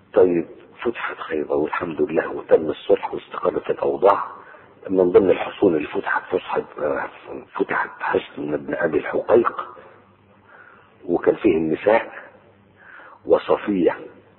طيب فتحت خيبر والحمد لله وتم الصلح واستقرت الاوضاع من ضمن الحصون اللي فتحت فتحت فتحت حصن ابن ابي الحقيق وكان فيه النساء وصفيه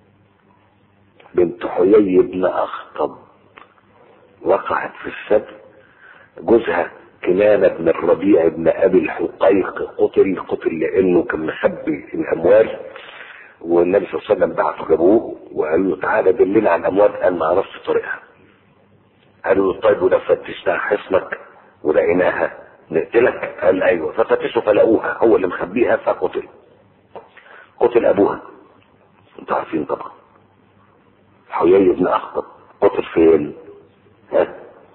بنت حيي بن اخطب وقعت في السبت جوزها كنانة بن الربيع بن ابي الحقيق قتل قتل لانه كان مخبي الاموال والنبي صلى الله عليه وسلم بعته جابوه وقال له تعالى دلنا على الاموال قال ما اعرفش طريقها قالوا له طيب ولو فتشنا حصنك ولقيناها نقتلك قال ايوه ففتشوا فلقوها هو اللي مخبيها فقتل قتل ابوها انتوا عارفين طبعا حيي بن اخطب قتل فين ها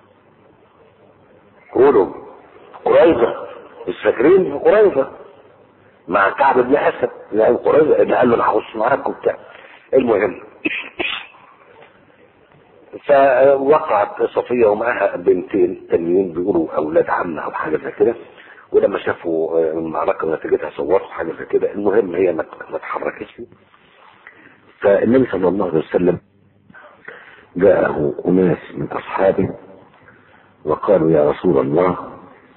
قولوا قريظة مش فاكرين في قريظة مع كعب بن اسد يعني قريظة اللي قال له انا هخش معاك وبتاع المهم فوقعت صفية ومعها بنتين تانيين بيقولوا اولاد عمها او حاجة زي كده ولما شافوا المعركة ونتيجتها صوروا حاجة زي كده المهم هي ما اتحركتش فالنبي صلى الله عليه وسلم جاءه أناس من أصحابه وقالوا يا رسول الله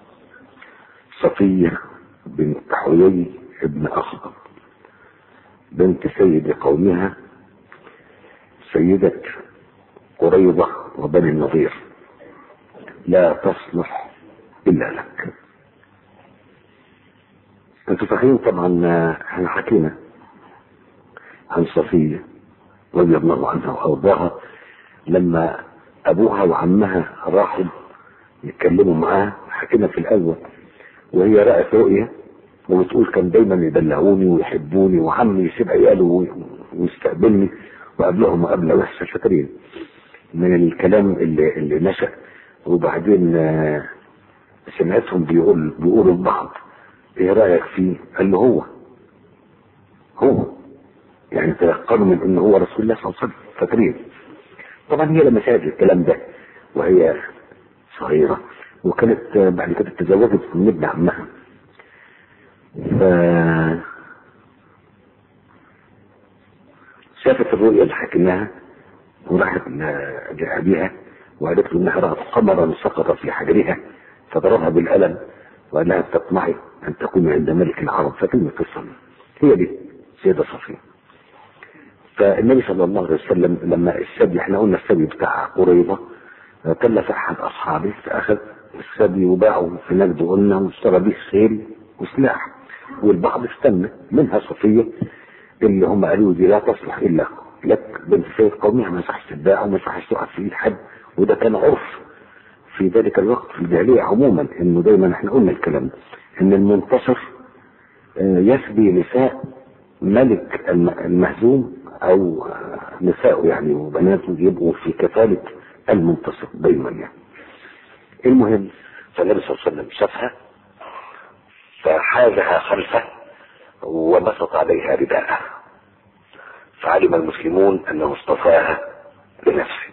صفية بنت حيي ابن أخطب بنت سيد قومها سيدة قريضة وبني النظير لا تصلح إلا لك انتوا فاكرين طبعا احنا حكينا عن صفية رضي الله عنها وأرضاها لما أبوها وعمها راحوا يتكلموا معاها حكينا في الأول وهي رأت رؤية وبتقول كان دايما يدلعوني ويحبوني وعمي يسيب عياله ويستقبلني وقبلهم مقابلة وحشة فاكرين من الكلام اللي, اللي نشأ وبعدين سمعتهم بيقول بيقولوا لبعض ايه رأيك فيه؟ قال له هو هو يعني تيقنوا من ان هو رسول الله صلى الله عليه وسلم فاكرين طبعا هي لما سمعت الكلام ده وهي صغيرة وكانت بعد كده تزوجت من ابن عمها ف شافت الرؤيا اللي حكيناها وراحت لأبيها وقالت له انها رأت قمرا سقط في حجرها فضربها بالقلم وقال لها تطمعي ان تكوني عند ملك العرب فكلمة تصل هي دي سيدة صفية فالنبي صلى الله عليه وسلم لما السبي احنا قلنا السبي بتاع قريضة كلف احد اصحابه فاخذ السبي وباعه في نجد قلنا واشترى به خيل وسلاح والبعض استنى منها صفية اللي هم قالوا دي لا تصلح الا لك بنت سيد قومها ما يصحش تتباع وما يصحش تقعد في ايد حد وده كان عرف في ذلك الوقت في الجاهلية عموما انه دايما احنا قلنا الكلام ده ان المنتصر يسبي نساء ملك المهزوم او نساء يعني وبناته يبقوا في كفالة المنتصر دايما يعني المهم فالنبي صلى الله عليه وسلم شافها فحازها خلفه وبسط عليها رداءه فعلم المسلمون انه اصطفاها لنفسه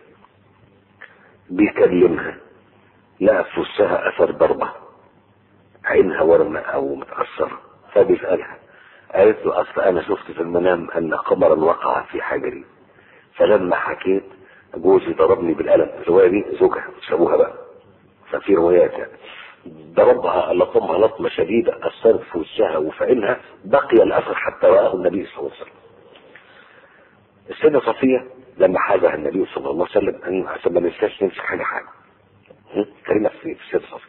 بيكلمها لقى في وشها اثر ضربه عينها ورمه او متاثره فبيسالها قالت له اصل انا شفت في المنام ان قمرا وقع في حجري فلما حكيت جوزي ضربني بالقلم الروايه دي زوجها مش ابوها بقى ففي روايات يعني ضربها لطمها لطمه شديده اثرت في وشها وفي عينها بقي الاثر حتى راه النبي صلى الله عليه وسلم السيده صفيه لما حازها النبي صلى الله عليه وسلم ان عشان ما ننساش نمسك حاجه حاجه كلمه في السيده صفيه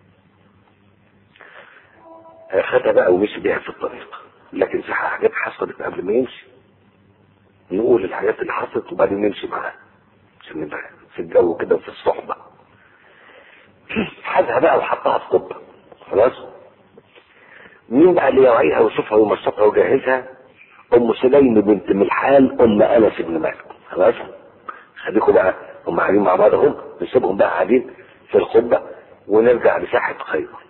خدها بقى ومشي بيها في الطريق لكن في حاجات حصلت قبل ما يمشي نقول الحاجات اللي حصلت وبعدين نمشي معاها عشان نبقى في الجو كده وفي الصحبه خدها بقى وحطها في قبه خلاص مين بقى اللي يوعيها ويشوفها ويمشطها ويجهزها ام سليم بنت ملحان ام انس بن مالك خلاص خليكم بقى هم قاعدين مع بعض اهم نسيبهم بقى قاعدين في القبه ونرجع لساحه خيبر